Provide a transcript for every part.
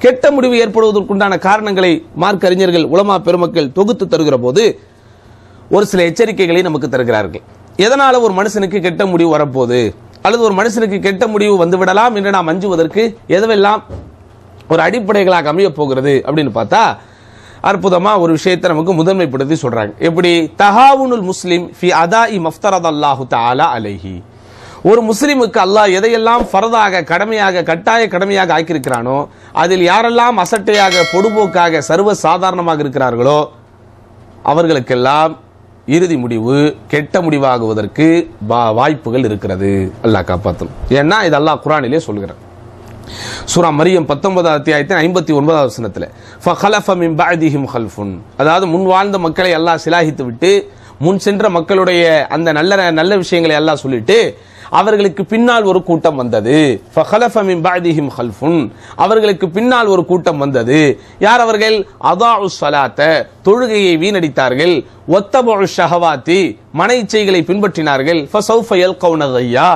கெட்ட முடிவு ஏற்படுவதற்குண்டான காரணங்களை மார்க்க அறிஞர்கள் உலமா பெருமக்கள் தொகுத்து தருகிற போது ஒரு சில எச்சரிக்கைகளை நமக்கு தருகிறார்கள் எதனால ஒரு மனுஷனுக்கு கெட்ட முடிவு வரப்போகுது அல்லது ஒரு மனுஷனுக்கு கெட்ட முடிவு வந்து விடலாம் என்று நாம் அஞ்சுவதற்கு எதுவெல்லாம் ஒரு அடிப்படைகளாக அமைய போகிறது அப்படின்னு பார்த்தா அற்புதமா ஒரு விஷயத்தை நமக்கு முதன்மைப்படுத்தி சொல்றாங்க எப்படி தஹாவுனுல் முஸ்லிம் ஃபி அதாஇ மஃப்தரத் அல்லாஹு தஆலா அலைஹி ஒரு முஸ்லிமுக்கு அல்லாஹ் எதையெல்லாம் ஃபரதாக கடமையாக கட்டாய கடமையாக ஆக்கியிருக்கிறானோ அதில் யாரெல்லாம் அசட்டையாக பொடுபோக்காக சர்வ சாதாரணமாக இருக்கிறார்களோ அவர்களுக்கெல்லாம் இறுதி முடிவு கெட்ட முடிவாகுவதற்கு வா- வாய்ப்புகள் இருக்கிறது அல்லாஹ் காப்பாற்றும் ஏன்னா இது அல்லாஹ் குரானிலே சொல்கிறான் சூரா மரியம் பத்தொன்பதாம் அத்தியாயத்தின் ஐம்பத்தி ஒன்பதாவது வசனத்தில் ஃபஹலஃப மின் பஅதிஹிம் ஹல்ஃபுன் அதாவது முன் வாழ்ந்த மக்களை அல்லாஹ் சிலாகித்து விட்டு முன் சென்ற மக்களுடைய அந்த நல்ல நல்ல விஷயங்களை எல்லாம் சொல்லிட்டு அவர்களுக்கு பின்னால் ஒரு கூட்டம் வந்தது ஃபஹலஃப மின் பஅதிஹிம் ஹல்ஃபுன் அவர்களுக்கு பின்னால் ஒரு கூட்டம் வந்தது யார் அவர்கள் அதாஉ ஸலாத்த தொழுகையை வீணடித்தார்கள் ஒத்தபு ஷஹவாத்தி மன இச்சைகளை பின்பற்றினார்கள் ஃபஸௌஃப யல்கௌன கையா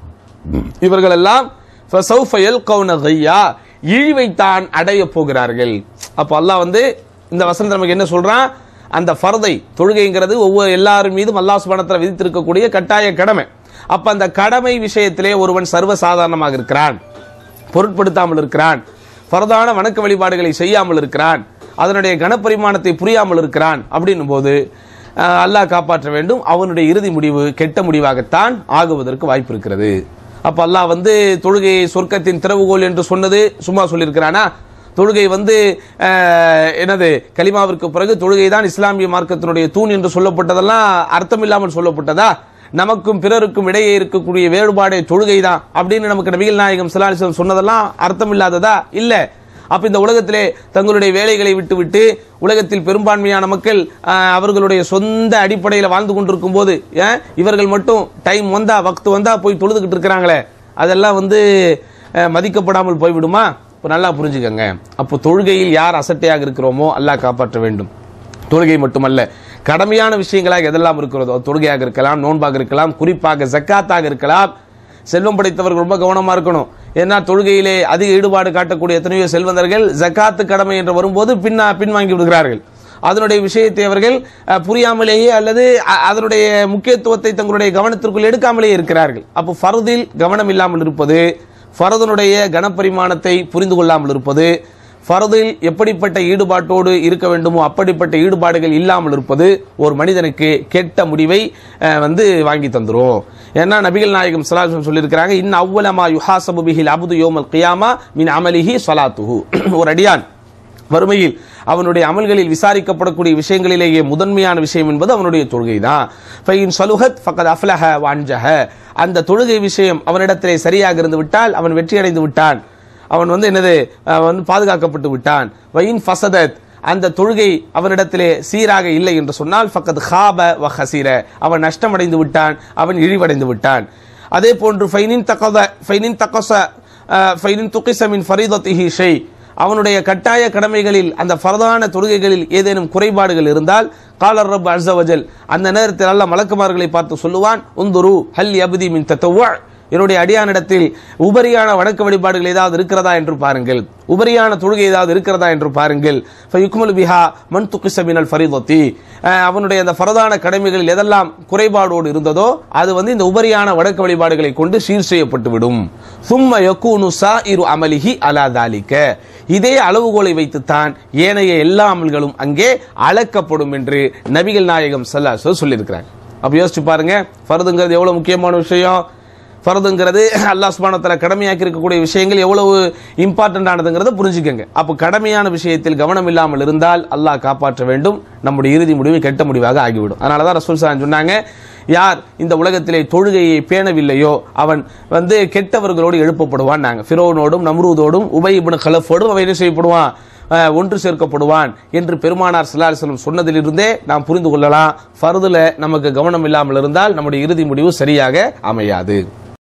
இவர்களெல்லாம் ஃபஸௌஃப யல்கௌன கையா இழிவைத்தான் அடைய போகிறார்கள் அப்போ அல்லாஹ் வந்து இந்த வசனத்தை நமக்கு என்ன சொல்றான் அந்த ஃபர்தை தொழுகைங்கிறது ஒவ்வொரு எல்லாரும் மீதும் அல்லாஹ் சுபானத்தில் விதித்திருக்கக்கூடிய கட்டாய கடமை அப்ப அந்த கடமை விஷயத்திலே ஒருவன் சர்வ சாதாரணமாக இருக்கிறான் பொருட்படுத்தாமல் இருக்கிறான் ஃபரதான வணக்க வழிபாடுகளை செய்யாமல் இருக்கிறான் அதனுடைய கனப்பரிமாணத்தை புரியாமல் இருக்கிறான் அப்படின்னும் போது அஹ், அல்லாஹ் காப்பாற்ற வேண்டும் அவனுடைய இறுதி முடிவு கெட்ட முடிவாகத்தான் ஆகுவதற்கு வாய்ப்பு இருக்கிறது அப்ப அல்லாஹ் வந்து தொழுகையை சொர்க்கத்தின் திறவுகோல் என்று சொன்னது சும்மா சொல்லியிருக்கிறானா தொழுகை வந்து அஹ், என்னது கலிமாவிற்கு பிறகு தொழுகை தான் இஸ்லாமிய மார்க்கத்தினுடைய தூண் என்று சொல்லப்பட்டதெல்லாம் அர்த்தமில்லாமல் சொல்லப்பட்டதா நமக்கும் பிறருக்கும் இடையே இருக்கக்கூடிய வேறுபாடே தொழுகை தான் அப்படின்னு நமக்கு நபிகள் நாயகம் சலாலிசம் சொன்னதெல்லாம் அர்த்தம் இல்லாததா இல்ல அப்ப இந்த உலகத்திலே தங்களுடைய வேலைகளை விட்டுவிட்டு உலகத்தில் பெரும்பான்மையான மக்கள் ஆஹ், அவர்களுடைய சொந்த அடிப்படையில் வாழ்ந்து கொண்டிருக்கும் போது ஏன் இவர்கள் மட்டும் டைம் வந்தா வக்து வந்தா போய் தொழுதுகிட்டு இருக்கிறாங்களே அதெல்லாம் வந்து அஹ், மதிக்கப்படாமல் போய்விடுமா இப்போ நல்லா புரிஞ்சுக்கங்க அப்போ தொழுகையில் யார் அசட்டையாக இருக்கிறோமோ அல்லாஹ் காப்பாற்ற வேண்டும் தொழுகை மட்டுமல்ல கடமையான விஷயங்களாக எதெல்லாம் இருக்கிறதோ தொழுகையாக இருக்கலாம் நோன்பாக இருக்கலாம் குறிப்பாக ஜக்காத்தாக இருக்கலாம் செல்வம் படைத்தவர்கள் ரொம்ப கவனமா இருக்கணும் ஏன்னா தொழுகையிலே அதிக ஈடுபாடு காட்டக்கூடிய எத்தனையோ செல்வந்தர்கள் ஜக்காத்து கடமை என்று வரும்போது பின்னா பின்வாங்கி விடுகிறார்கள் அதனுடைய விஷயத்தை அவர்கள் அஹ், புரியாமலேயே அல்லது அ- அதனுடைய முக்கியத்துவத்தை தங்களுடைய கவனத்திற்குள் எடுக்காமலேயே இருக்கிறார்கள் அப்போ ஃபர்தில் கவனம் இல்லாமல் இருப்பது ஃபரதனுடைய கனப்பரிமாணத்தை புரிந்து கொள்ளாமல் இருப்பது ஃபரதில் எப்படிப்பட்ட ஈடுபாட்டோடு இருக்க வேண்டுமோ அப்படிப்பட்ட ஈடுபாடுகள் இல்லாமல் இருப்பது ஒரு மனிதனுக்கு கெட்ட முடிவை அஹ், வந்து வாங்கி தந்துரும் ஏன்னா நபிகள் நாயகம் சலாசம் சொல்லியிருக்கிறாங்க இன் அவ்வளமா யுஹாசபு பிஹில் அபுது யோமல் கியாமா மின் அமலிஹி சலாத்துஹு ஒரு அடியான் வறுமையில் அவனுடைய அமல்களில் விசாரிக்கப்படக்கூடிய விஷயங்களிலேயே முதன்மையான விஷயம் என்பது அவனுடைய தொழுகை தான் ஃபைன் சலுஹத் ஃபகத் அஃப்லஹ வான்ஜஹ அந்த தொழுகை விஷயம் அவனிடத்திலே சரியாக இருந்து விட்டால் அவன் வெற்றி அடைந்து விட்டான் அவன் வந்து என்னது அஹ், வந்து பாதுகாக்கப்பட்டு விட்டான் வயின் ஃபசதத் அந்த தொழுகை அவனிடத்திலே சீராக இல்லை என்று சொன்னால் ஃபக்கத் ஹாப வ ஹசீர அவன் நஷ்டமடைந்து விட்டான் அவன் இழிவடைந்து விட்டான் அதே போன்று ஃபைனின் தகத ஃபைனின் தகச அஹ், ஃபைனின் துக்கிச மின் ஃபரீதத்திஹி ஷை அவனுடைய கட்டாய கடமைகளில் அந்த ஃபரதான தொழுகைகளில் ஏதேனும் குறைபாடுகள் இருந்தால் காலர் ரப் அஸ்ஸவஜல் அந்த நேரத்தில் அல்ல மலக்குமார்களை பார்த்து சொல்லுவான் உந்துரு ஹல் யபதி மின் தத்தவ்வா என்னுடைய அடியானிடத்தில் உபரியான வணக்க வழிபாடுகள் ஏதாவது இருக்கிறதா என்று பாருங்கள் உபரியான தொழுகை ஏதாவது இருக்கிறதா என்று பாருங்கள் ஃபயுக்மல் பிஹா மன் துக்கிச மினல் ஃபரீதத்தி அஹ், அவனுடைய அந்த ஃபரதான கடமைகளில் எதெல்லாம் குறைபாடோடு இருந்ததோ அது வந்து இந்த உபரியான வணக்க வழிபாடுகளை கொண்டு சீர் செய்யப்பட்டு விடும் சும்ம யக்கூனு சாஇரு அமலிஹி அலா தாலிக்க இதே அளவுகோலை வைத்துத்தான் ஏனைய எல்லா அமல்களும் அங்கே அளக்கப்படும் என்று நபிகள் நாயகம் சல்லாஸ் சொல்லியிருக்கிறாங்க அப்ப யோசிச்சு பாருங்க ஃபர்துங்கிறது எவ்வளவு முக்கியமான விஷயம் ஃபர்துங்கிறது அல்லாஹ் சுபானத்தில் கடமையாக்கி இருக்கக்கூடிய விஷயங்கள் எவ்வளவு இம்பார்ட்டன்ட் ஆனதுங்கிறத புரிஞ்சுக்கங்க அப்போ கடமையான விஷயத்தில் கவனம் இல்லாமல் இருந்தால் அல்லாஹ் காப்பாற்ற வேண்டும் நம்முடைய இறுதி முடிவு கெட்ட முடிவாக ஆகிவிடும் அதனால தான் ரசூல் சான் சொன்னாங்க யார் இந்த உலகத்திலே தொழுகையை பேணவில்லையோ அவன் வந்து கெட்டவர்களோடு எழுப்பப்படுவான் நாங்க ஃபிரோனோடும் நம்ரூதோடும் உபயிபுன கலஃபோடும் அவன் என்ன செய்யப்படுவான் அஹ், ஒன்று சேர்க்கப்படுவான் என்று பெருமானார் சல்லாஹம் சொன்னதிலிருந்தே நாம் புரிந்து கொள்ளலாம் ஃபர்துல நமக்கு கவனம் இல்லாமல் இருந்தால் நம்முடைய இறுதி முடிவு சரியாக அமையாது